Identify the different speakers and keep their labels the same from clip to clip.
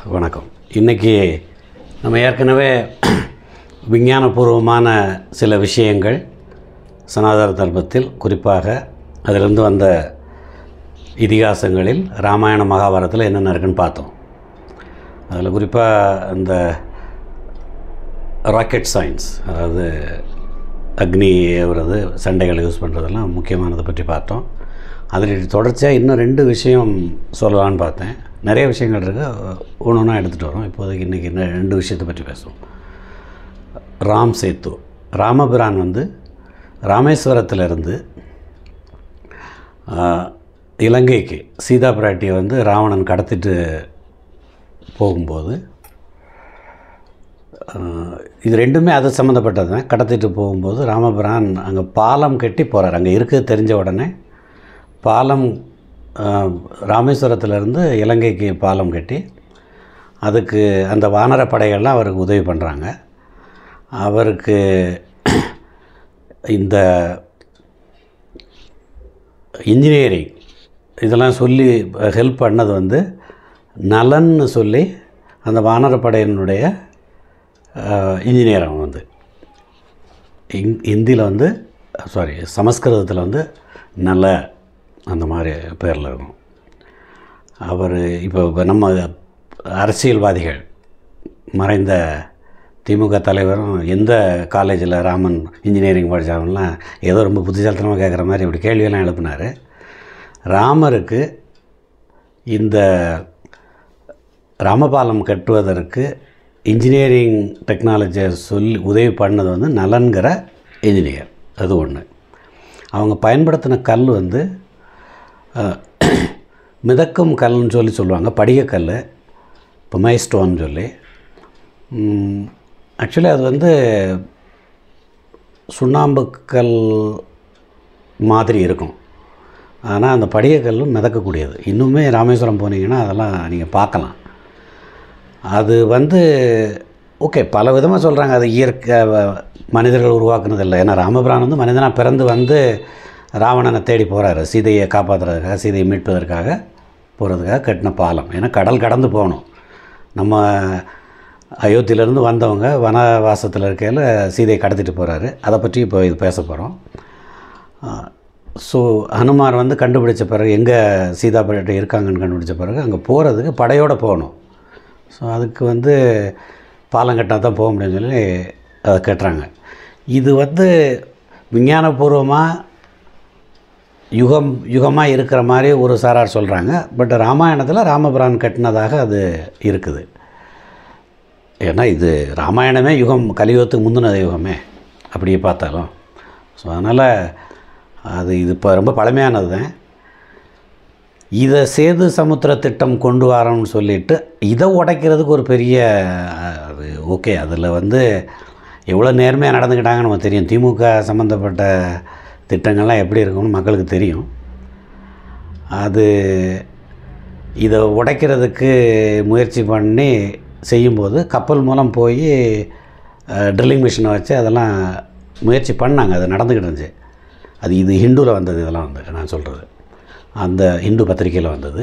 Speaker 1: வணக்கம் இன்றைக்கி நம்ம ஏற்கனவே விஞ்ஞானபூர்வமான சில விஷயங்கள் சனாதன தர்மத்தில் குறிப்பாக அதிலிருந்து வந்த இதிகாசங்களில் ராமாயண மகாபாரதத்தில் என்னென்ன இருக்குன்னு பார்த்தோம் அதில் குறிப்பாக இந்த ராக்கெட் சயின்ஸ் அதாவது அக்னி ஏவுறது சண்டைகளை யூஸ் பண்ணுறதெல்லாம் முக்கியமானதை பற்றி பார்த்தோம் அதில் தொடர்ச்சியாக இன்னும் ரெண்டு விஷயம் சொல்லலான்னு பார்த்தேன் நிறைய விஷயங்கள் இருக்குது ஒன்று ஒன்றா எடுத்துகிட்டு வரோம் இப்போதைக்கு இன்றைக்கி ரெண்டு விஷயத்தை பற்றி பேசுவோம் ராம் சேத்து ராமபிரான் வந்து ராமேஸ்வரத்திலிருந்து ஆஹ், இலங்கைக்கு சீதா பிராட்டியை வந்து ராவணன் கடத்திட்டு போகும்போது ஆஹ், இது ரெண்டுமே அது சம்மந்தப்பட்டது தான் கடத்திட்டு போகும்போது ராமபிரான் அங்கே பாலம் கட்டி போகிறார் அங்கே இருக்குது தெரிஞ்ச உடனே பாலம் ஆஹ், ராமேஸ்வரத்திலேருந்து இலங்கைக்கு பாலம் கட்டி அதுக்கு அந்த வானர படைகள்லாம் அவருக்கு உதவி பண்ணுறாங்க அவருக்கு இந்த இன்ஜினியரிங் இதெல்லாம் சொல்லி ஹெல்ப் பண்ணது வந்து நலன்னு சொல்லி அந்த வானரப்படையினுடைய இன்ஜினியர் அவன் வந்து இங் ஹிந்தியில் வந்து சாரி சமஸ்கிருதத்தில் வந்து நல்ல அந்த மாதிரி பேரில் இருக்கும் அவர் இப்போ இப்போ நம்ம அரசியல்வாதிகள் மறைந்த திமுக தலைவரும் எந்த காலேஜில் ராமன் இன்ஜினியரிங் படித்தாங்கலாம் ஏதோ ரொம்ப புத்திசாலித்தனமாக கேட்குற மாதிரி இப்படி கேள்வியெல்லாம் எழுப்பினார் ராமருக்கு இந்த ராமபாலம் கட்டுவதற்கு இன்ஜினியரிங் டெக்னாலஜியை சொல்லி உதவி பண்ணது வந்து நலன்கிற இன்ஜினியர் அது ஒன்று அவங்க பயன்படுத்தின கல் வந்து அஹ், மிதக்கும் கல்னு சொல்லி சொல்லுவாங்க படிகக்கல் பொமை ஸ்டோன் சொல்லி ஆக்சுவலி அது வந்து சுண்ணாம்பு கல் மாதிரி இருக்கும் ஆனால் அந்த படிகக்கல்லும் மிதக்கக்கூடியது இன்னுமே ராமேஸ்வரம் போனீங்கன்னா அதெல்லாம் நீங்கள் பார்க்கலாம் அது வந்து ஓகே பல விதமாக சொல்கிறாங்க அது இயற்கை வ- மனிதர்கள் உருவாக்குனது இல்லை ஏன்னா ராமபிரான் வந்து மனிதனாக பிறந்து வந்து ராவணனை தேடி போகிறாரு சீதையை காப்பாற்றுறதுக்காக சீதையை மீட்பதற்காக போகிறதுக்காக கட்டின பாலம் ஏன்னா கடல் கடந்து போகணும் நம்ம அயோத்தியிலேருந்து வந்தவங்க வனவாசத்தில் இருக்கையில் சீதையை கடத்திட்டு போகிறாரு அதை பற்றி இப்போ இது பேச போகிறோம் ஸோ ஹனுமார் வந்து கண்டுபிடிச்ச பிறகு எங்கே சீதா பிராட்டி இருக்காங்கன்னு கண்டுபிடிச்ச பிறகு அங்கே போகிறதுக்கு படையோடு போகணும் ஸோ அதுக்கு வந்து பாலம் கட்டினா தான் போக முடியும்னு சொல்லி அதை கட்டுறாங்க இது வந்து விஞ்ஞானபூர்வமாக யுகம் யுகமாக இருக்கிற மாதிரி ஒரு சாரார் சொல்கிறாங்க பட் ராமாயணத்தில் ராமபிரான் கட்டினதாக அது இருக்குது ஏன்னா இது ராமாயணமே யுகம் கலியுகத்துக்கு முந்தின யுகமே அப்படியே பார்த்தாலும் ஸோ அதனால் அது இது இப்போ ரொம்ப பழமையானது தான் இதை சேது சமுத்திர திட்டம் கொண்டு வரோம்னு சொல்லிட்டு இதை உடைக்கிறதுக்கு ஒரு பெரிய அஹ், அது ஓகே அதில் வந்து எவ்வளோ நேர்மையாக நடந்துக்கிட்டாங்கன்னு நமக்கு தெரியும் திமுக சம்மந்தப்பட்ட திட்டங்கள்லாம் எப்படி இருக்கும்னு மக்களுக்கு தெரியும் அது இதை உடைக்கிறதுக்கு முயற்சி பண்ணி செய்யும்போது கப்பல் மூலம் போய் ட்ரில்லிங் மிஷினை வச்சு அதெல்லாம் முயற்சி பண்ணாங்க அது நடந்துக்கிட்டு இருந்துச்சு அது இது ஹிந்துவில் வந்தது இதெல்லாம் வந்து நான் சொல்கிறது அந்த ஹிந்து பத்திரிக்கையில் வந்தது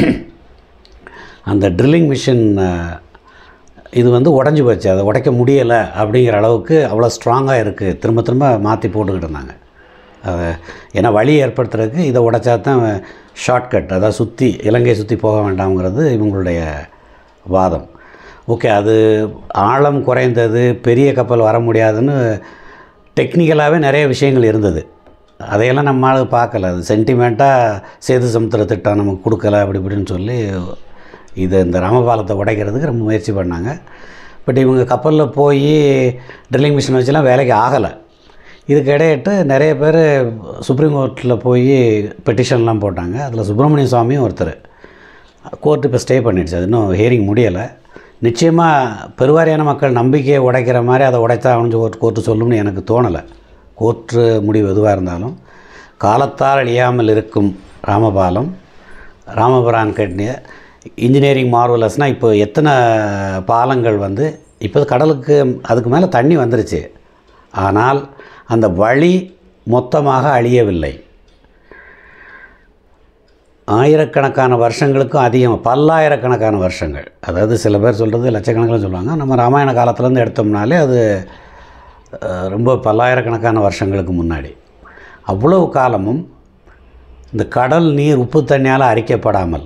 Speaker 1: அந்த ட்ரில்லிங் மிஷின் இது வந்து உடஞ்சி போச்சு அதை உடைக்க முடியலை அப்படிங்கிற அளவுக்கு அவ்வளோ ஸ்ட்ராங்காக இருக்குது திரும்ப திரும்ப மாற்றி போட்டுக்கிட்டு இருந்தாங்க அதை ஏன்னா வழி ஏற்படுத்துறதுக்கு இதை உடைச்சா தான் ஷார்ட்கட் அதாவது சுற்றி இலங்கையை சுற்றி போக வேண்டாம்ங்கிறது இவங்களுடைய வாதம் ஓகே அது ஆழம் குறைந்தது பெரிய கப்பல் வர முடியாதுன்னு டெக்னிக்கலாகவே நிறைய விஷயங்கள் இருந்தது அதையெல்லாம் நம்ம ஆளு பார்க்கல அது சென்டிமெண்ட்டாக சேது சமுத்திர திட்டம் நமக்கு கொடுக்கல அப்படி இப்படின்னு சொல்லி இதை இந்த ராமபாலத்தை உடைக்கிறதுக்கு ரொம்ப முயற்சி பண்ணாங்க பட் இவங்க கப்பலில் போய் ட்ரில்லிங் மிஷின் வச்சுலாம் வேலைக்கு ஆகலை இதுக்கு இடையிட்டு நிறைய பேர் சுப்ரீம் கோர்ட்டில் போய் பெட்டிஷன்லாம் போட்டாங்க அதில் சுப்பிரமணிய சுவாமியும் ஒருத்தர் கோர்ட்டு இப்போ ஸ்டே பண்ணிடுச்சு அது இன்னும் ஹியரிங் முடியலை நிச்சயமாக பெருவாரியான மக்கள் நம்பிக்கையை உடைக்கிற மாதிரி அதை உடைத்தா அவனு கோர்ட் கோர்ட்டு சொல்லும்னு எனக்கு தோணலை கோர்ட்டு முடிவு எதுவாக இருந்தாலும் காலத்தால் அழியாமல் இருக்கும் ராமபாலம் ராமபுரான் கட்டிய இன்ஜினியரிங் மார்வலஸ்னால் இப்போ எத்தனை பாலங்கள் வந்து இப்போ கடலுக்கு அதுக்கு மேலே தண்ணி வந்துருச்சு ஆனால் அந்த வழி மொத்தமாக அழியவில்லை ஆயிரக்கணக்கான வருஷங்களுக்கும் அதிகம் பல்லாயிரக்கணக்கான வருஷங்கள் அதாவது சில பேர் சொல்கிறது லட்சக்கணக்கில் சொல்லுவாங்க நம்ம ராமாயண காலத்துலேருந்து எடுத்தோம்னாலே அது அஹ், ரொம்ப பல்லாயிரக்கணக்கான வருஷங்களுக்கு முன்னாடி அவ்வளவு காலமும் இந்த கடல் நீர் உப்பு தண்ணியால் அரிக்கப்படாமல்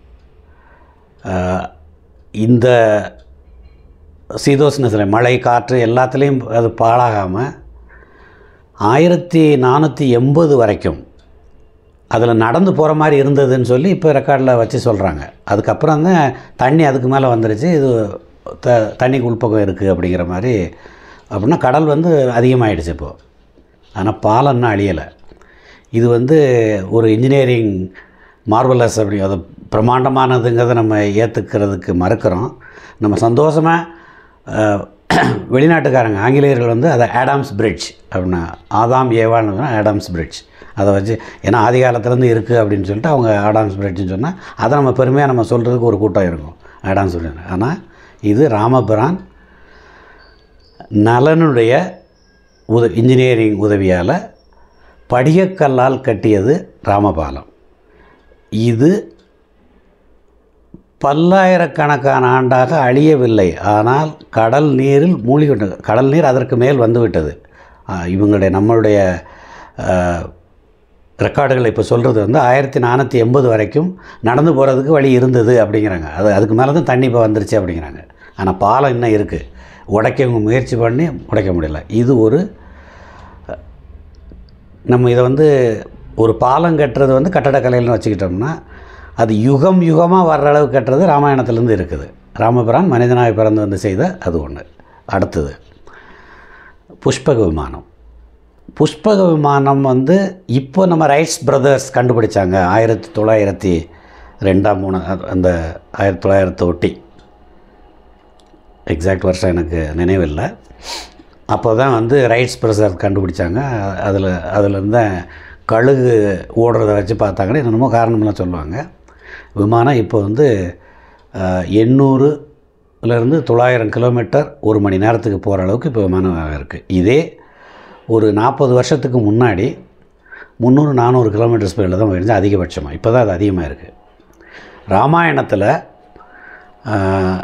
Speaker 1: அஹ், இந்த சீதோஷ்ணத்தில் மழை காற்று எல்லாத்துலேயும் அது பாழாகாமல் ஆயிரத்தி நானூற்றி எண்பது வரைக்கும் அதில் நடந்து போகிற மாதிரி இருந்ததுன்னு சொல்லி இப்போ ரெக்கார்டில் வச்சு சொல்கிறாங்க அதுக்கப்புறம் தான் தண்ணி அதுக்கு மேலே வந்துருச்சு இது த தண்ணிக்கு உள்பக்கம் இருக்குது அப்படிங்கிற மாதிரி அப்படின்னா கடல் வந்து அதிகமாகிடுச்சு இப்போது ஆனால் பாலம் இன்னும் அழியலை இது வந்து ஒரு இன்ஜினியரிங் மார்வலஸ் அப்படி அது பிரம்மாண்டமானதுங்கிறத நம்ம ஏற்றுக்கிறதுக்கு மறுக்கிறோம் நம்ம சந்தோஷமாக வெளிநாட்டுக்காரங்க ஆங்கிலேயர்கள் வந்து அதை ஆடாம்ஸ் பிரிட்ஜ் அப்படின்னா ஆதாம் ஏவான்னு ஆடாம்ஸ் பிரிட்ஜ் அதை வச்சு ஏன்னா ஆதி காலத்துலேருந்து இருக்குது அப்படின்னு சொல்லிட்டு அவங்க ஆடாம்ஸ் பிரிட்ஜ்னு சொன்னால் அதை நம்ம பெருமையாக நம்ம சொல்கிறதுக்கு ஒரு கூட்டம் இருக்கும் ஆடாம்ஸ் பிரிட்ஜ் ஆனால் இது ராமபிரான் நலனுடைய உத இன்ஜினியரிங் உதவியால் படிகக்கல்லால் கட்டியது ராமபாலம் இது பல்லாயிரக்கணக்கான ஆண்டாக அழியவில்லை ஆனால் கடல் நீரில் மூழ்கிவிட்டது கடல் நீர் அதற்கு மேல் வந்துவிட்டது ஆ, இவங்களுடைய நம்மளுடைய ரெக்கார்டுகள் இப்போ சொல்கிறது வந்து ஆயிரத்தி நானூற்றி எண்பது வரைக்கும் நடந்து போகிறதுக்கு வழி இருந்தது அப்படிங்கிறாங்க அது அதுக்கு மேலே தான் தண்ணி இப்போ வந்துருச்சு அப்படிங்கிறாங்க ஆனால் பாலம் இன்னும் இருக்குது உடைக்க இவங்க முயற்சி பண்ணி உடைக்க முடியல இது ஒரு நம்ம இதை வந்து ஒரு பாலம் கட்டுறது வந்து கட்டடக்கலைன்னு வச்சுக்கிட்டோம்னா அது யுகம் யுகமாக வர்ற அளவுக்கு கட்டுறது ராமாயணத்துலேருந்து இருக்குது ராமபிரான் மனிதனாக பிறந்து வந்து செய்த அது ஒன்று அடுத்தது புஷ்பக விமானம் புஷ்பக விமானம் வந்து இப்போ நம்ம ரைட்ஸ் பிரதர்ஸ் கண்டுபிடிச்சாங்க ஆயிரத்தி தொள்ளாயிரத்தி ரெண்டாம் மூணு அ- அந்த ஆயிரத்தி தொள்ளாயிரத்தை ஒட்டி எக்ஸாக்ட் வருஷம் எனக்கு நினைவில்லை அப்போ தான் வந்து ரைட்ஸ் பிரதர்ஸ் கண்டுபிடிச்சாங்க அதில் அதுலேருந்து கழுகு ஓடுறத வச்சு பார்த்தாங்கன்னா என்னென்னமோ காரணம்லாம் சொல்லுவாங்க விமானம் இப்போ வந்து எண்ணூறுலேருந்து தொள்ளாயிரம் கிலோமீட்டர் ஒரு மணி நேரத்துக்கு போகிற அளவுக்கு இப்போ விமானம் இருக்குது இதே ஒரு நாற்பது வருஷத்துக்கு முன்னாடி முந்நூறு நானூறு கிலோமீட்டர் ஸ்பீடில் தான் போயிருந்துச்சு அதிகபட்சமாக இப்போ தான் அது அதிகமாக இருக்குது ராமாயணத்தில் ஆஹ்,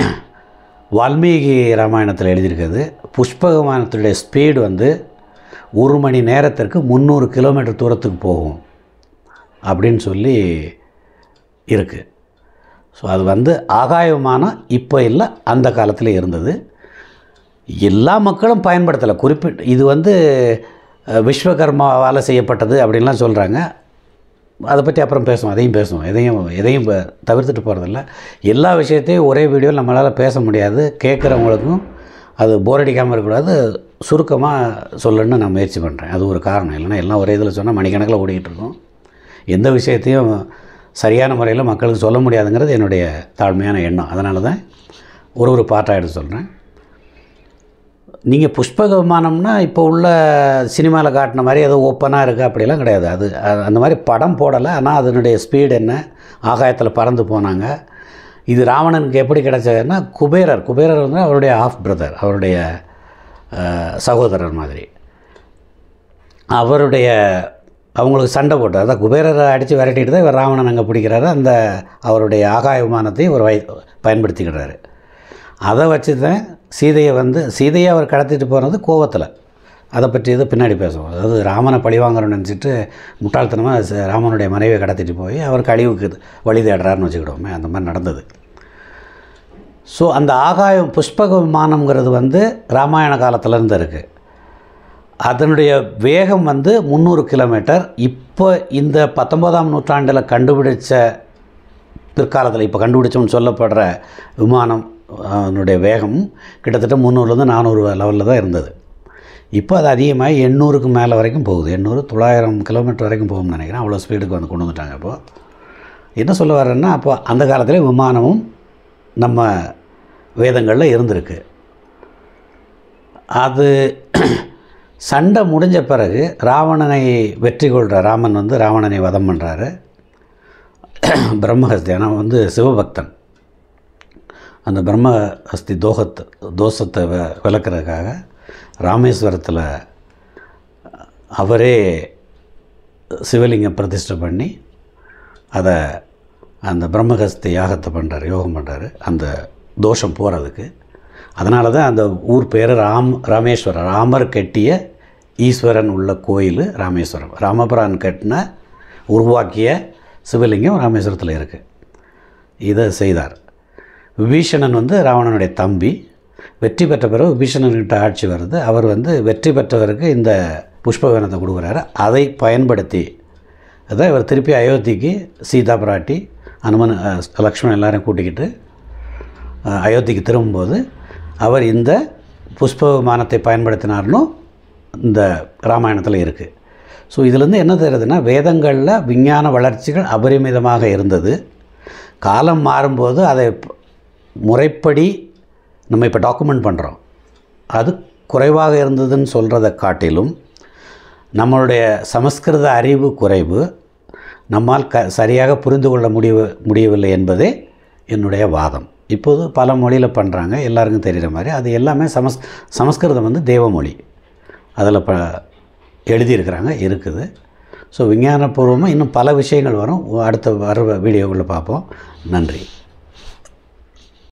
Speaker 1: வால்மீகி ராமாயணத்தில் எழுதியிருக்கிறது புஷ்ப விமானத்துடைய ஸ்பீடு வந்து ஒரு மணி நேரத்திற்கு முந்நூறு கிலோமீட்டர் தூரத்துக்கு போகும் அப்படின்னு சொல்லி இருக்குது ஸோ அது வந்து ஆகாய விமானம் இப்போ இல்லை அந்த காலத்தில் இருந்தது எல்லா மக்களும் பயன்படுத்தலை குறிப்பிட்டு இது வந்து அஹ், விஸ்வகர்மாவால் செய்யப்பட்டது அப்படின்லாம் சொல்கிறாங்க அதை பற்றி அப்புறம் பேசுவோம் அதையும் பேசுவோம் எதையும் எதையும் ப- தவிர்த்துட்டு போகிறதில்ல எல்லா விஷயத்தையும் ஒரே வீடியோவில் நம்மளால் பேச முடியாது கேட்குறவங்களுக்கும் அது போர் அடிக்காமல் இருக்கக்கூடாது சுருக்கமாக சொல்லணும்னு நான் முயற்சி பண்ணுறேன் அது ஒரு காரணம் இல்லைன்னா எல்லாம் ஒரே இதில் சொன்னால் மணிக்கணக்கில் ஓடிக்கிட்டு இருக்கோம் எந்த விஷயத்தையும் சரியான முறையில் மக்களுக்கு சொல்ல முடியாதுங்கிறது என்னுடைய தாழ்மையான எண்ணம் அதனால தான் ஒரு ஒரு பாட்டாக எடுத்து சொல்கிறேன் நீங்கள் புஷ்பக விமானம்னா இப்போ உள்ள சினிமாவில் காட்டின மாதிரி ஏதோ ஓப்பனாக இருக்குது அப்படிலாம் கிடையாது அது அ- அந்த மாதிரி படம் போடலை ஆனால் அதனுடைய ஸ்பீடு என்ன ஆகாயத்தில் பறந்து போனாங்க இது ராவணனுக்கு எப்படி கிடைச்சதுன்னா குபேரர் குபேரர் வந்து அவருடைய ஆஃப் பிரதர் அவருடைய அஹ், சகோதரர் மாதிரி அவருடைய அவங்களுக்கு சண்டை போட்டு அதான் குபேரரை அடித்து விரட்டிட்டு தான் இவர் ராவணன் அங்கே பிடிக்கிறாரு அந்த அவருடைய ஆகாய விமானத்தையும் இவர் வை பயன்படுத்திக்கிறாரு அதை வச்சு தான் சீதையை வந்து சீதையை அவர் கடத்திட்டு போகிறது கோவத்தில் அதை பற்றி இது பின்னாடி பேசுவோம் அதாவது ராமனை பழிவாங்கணும்னு நினச்சிட்டு முட்டாள்தனமாக ச- ராமனுடைய மனைவியை கடத்திட்டு போய் அவர் கழிவுக்கு வழி தேடுறாருன்னு வச்சுக்கிடுவோமே அந்த மாதிரி நடந்தது ஸோ அந்த ஆகாயம் புஷ்பக விமானம்ங்கிறது வந்து ராமாயண காலத்துலேருந்து இருக்குது அதனுடைய வேகம் வந்து முந்நூறு கிலோமீட்டர் இப்போ இந்த பத்தொம்போதாம் நூற்றாண்டில் கண்டுபிடிச்ச பிற்காலத்தில் இப்போ கண்டுபிடிச்சோம்னு சொல்லப்படுற விமானம் அதனுடைய வேகம் கிட்டத்தட்ட முந்நூறுலேருந்து நானூறு லெவலில் தான் இருந்தது இப்போ அது அதிகமாக எண்ணூறுக்கு மேலே வரைக்கும் போகுது எண்ணூறு தொள்ளாயிரம் கிலோமீட்டர் வரைக்கும் போகும்னு நினைக்கிறேன் அவ்வளோ ஸ்பீடுக்கு வந்து கொண்டு வந்துட்டாங்க இப்போ என்ன சொல்ல வரேன்னா அப்போ அந்த காலத்தில் விமானமும் நம்ம வேதங்களில் இருந்திருக்கு அது சண்டை முடிஞ்ச பிறகு ராவணனை வெற்றி கொள்கிற ராமன் வந்து ராவணனை வதம் பண்ணுறாரு பிரம்மஹஸ்தி ஆனால் வந்து சிவபக்தன் அந்த பிரம்மஹஸ்தி தோகத்தை தோஷத்தை வ விளக்குறதுக்காக ராமேஸ்வரத்தில் அவரே சிவலிங்கம் பிரதிஷ்டை பண்ணி அதை அந்த பிரம்மகஸ்தி யாகத்தை பண்ணுறாரு யோகம் பண்ணுறாரு அந்த தோஷம் போகிறதுக்கு அதனால தான் அந்த ஊர் பேர் ராம் ராமேஸ்வரம் ராமர் கட்டிய ஈஸ்வரன் உள்ள கோயில் ராமேஸ்வரம் ராமபுரான் கட்டின உருவாக்கிய சிவலிங்கம் ராமேஸ்வரத்தில் இருக்குது இதை செய்தார் விபீஷணன் வந்து ராவணனுடைய தம்பி வெற்றி பெற்ற பிறகு விபீஷணன்கிட்ட ஆட்சி வருது அவர் வந்து வெற்றி பெற்றவருக்கு இந்த புஷ்பவனத்தை கொடுக்குறாரு அதை பயன்படுத்தி அதான் இவர் திருப்பி அயோத்திக்கு சீதா பிராட்டி அனுமன் அஹ், லக்ஷ்மணன் எல்லாரையும் கூட்டிக்கிட்டு அஹ், அயோத்திக்கு திரும்பும்போது அவர் இந்த புஷ்ப விமானத்தை பயன்படுத்தினார்னு இந்த ராமாயணத்தில் இருக்குது ஸோ இதுலேருந்து என்ன தெரியுதுன்னா வேதங்களில் விஞ்ஞான வளர்ச்சிகள் அபரிமிதமாக இருந்தது காலம் மாறும்போது அதை ப- முறைப்படி நம்ம இப்போ டாக்குமெண்ட் பண்ணுறோம் அது குறைவாக இருந்ததுன்னு சொல்கிறத காட்டிலும் நம்மளுடைய சமஸ்கிருத அறிவு குறைவு நம்மால் க சரியாக புரிந்து கொள்ள முடிய முடியவில்லை என்பதே என்னுடைய வாதம் இப்போது பல மொழியில் பண்ணுறாங்க எல்லாருக்கும் தெரிகிற மாதிரி அது எல்லாமே சமஸ் சமஸ்கிருதம் வந்து தேவமொழி அதில் ப எழுதியிருக்கிறாங்க இருக்குது ஸோ விஞ்ஞானபூர்வமாக இன்னும் பல விஷயங்கள் வரும் அடுத்த வர வீடியோக்குள்ளே பார்ப்போம் நன்றி